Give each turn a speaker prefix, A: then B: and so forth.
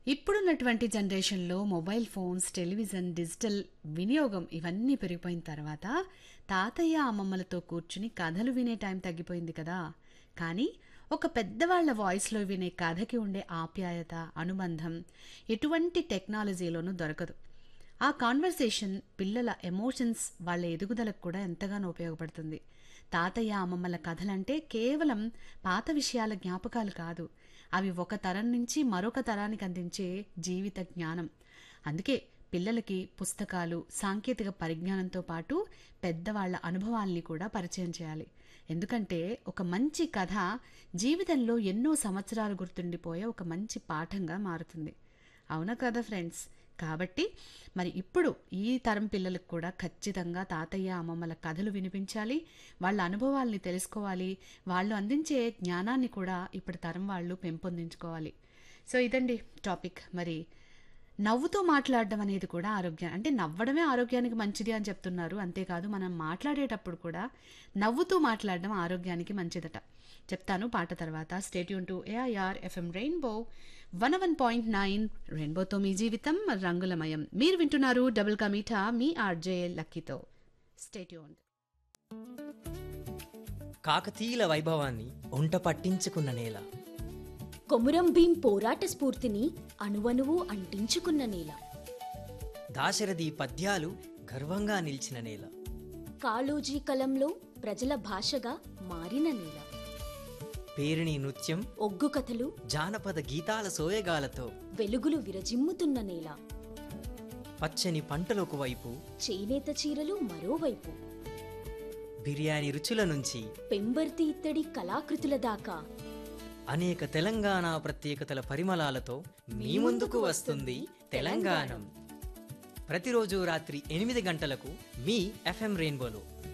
A: ఇప్పుడున్నటువంటి జనరేషన్లో mobile phones television digital వినియోగం ఇవన్నీ పెరిగిపోయిన తర్వాత తాతయ్య అమ్మమ్మలతో కూర్చుని కథలు వినే టైం తగ్గిపోయింది కదా కానీ ఒక పెద్దవాళ్ల వాయిస్లో వినే కథకి ఉండే ఆప్యాయత అనుబంధం ఎటువంటి టెక్నాలజీలోనూ దొరకదు ఆ కాన్వర్సేషన్ పిల్లల ఎమోషన్స్ వాళ్ళ ఎదుగుదలకు కూడా ఎంతగానో ఉపయోగపడుతుంది తాతయ్య అమ్మమ్మల కథలంటే కేవలం పాత విషయాల జ్ఞాపకాలు కాదు అవి ఒక తరం నుంచి మరొక తరానికి అందించే జీవిత జ్ఞానం అందుకే పిల్లలకి పుస్తకాలు సాంకేతిక పరిజ్ఞానంతో పాటు పెద్దవాళ్ల అనుభవాల్ని కూడా పరిచయం చేయాలి ఎందుకంటే ఒక మంచి కథ జీవితంలో ఎన్నో సంవత్సరాలు గుర్తుండిపోయే ఒక మంచి పాఠంగా మారుతుంది అవునా కదా ఫ్రెండ్స్ కాబట్టి మరి ఇప్పుడు ఈ తరం పిల్లలకు కూడా ఖచ్చితంగా తాతయ్య అమ్మమ్మల కథలు వినిపించాలి వాళ్ళ అనుభవాల్ని తెలుసుకోవాలి వాళ్ళు అందించే జ్ఞానాన్ని కూడా ఇప్పుడు తరం వాళ్ళు పెంపొందించుకోవాలి సో ఇదండి టాపిక్ మరి నవ్వుతూ మాట్లాడడం అనేది కూడా ఆరోగ్యం అంటే నవ్వడమే ఆరోగ్యానికి మంచిది అని చెప్తున్నారు అంతేకాదు మనం మాట్లాడేటప్పుడు కూడా నవ్వుతూ మాట్లాడడం ఆరోగ్యానికి మంచిదట చెప్తాను పాట తర్వాత stay tuned to AIR FM Rainbow one one point nine రెయిన్బోతో మీ జీవితం రంగులమయం మీరు వింటున్నారు డబుల్ కమీఠా మీ ఆర్జే లక్కీతో స్టేట్యూన్
B: కాకతీయుల వైభవాన్ని ఒంట పట్టించుకున్న నేల
C: కొమురం భీం పోరాట స్ఫూర్తిని అణువణువు అంటించుకున్న నేల
B: దాశరథి పద్యాలు గర్వంగా నిలిచిన నేల
C: కాళోజీ కలంలో ప్రజల భాషగా మారిన నేల
B: పేరిణి నృత్యం
C: ఒగ్గు కథలు
B: జానపద గీతాల సోయగాలతో
C: వెలుగులు విరజిమ్ముతున్న నేల
B: పచ్చని పంటలకు వైపు
C: చేనేత చీరలు మరోవైపు
B: బిర్యానీ రుచుల నుంచి
C: పెంబర్తి ఇత్తడి కళాకృతుల దాకా
B: అనేక తెలంగాణ ప్రత్యేకతల పరిమళాలతో మీ ముందుకు వస్తుంది తెలంగాణం ప్రతిరోజు రాత్రి ఎనిమిది గంటలకు మీ ఎఫ్ఎం రెయిన్బోలో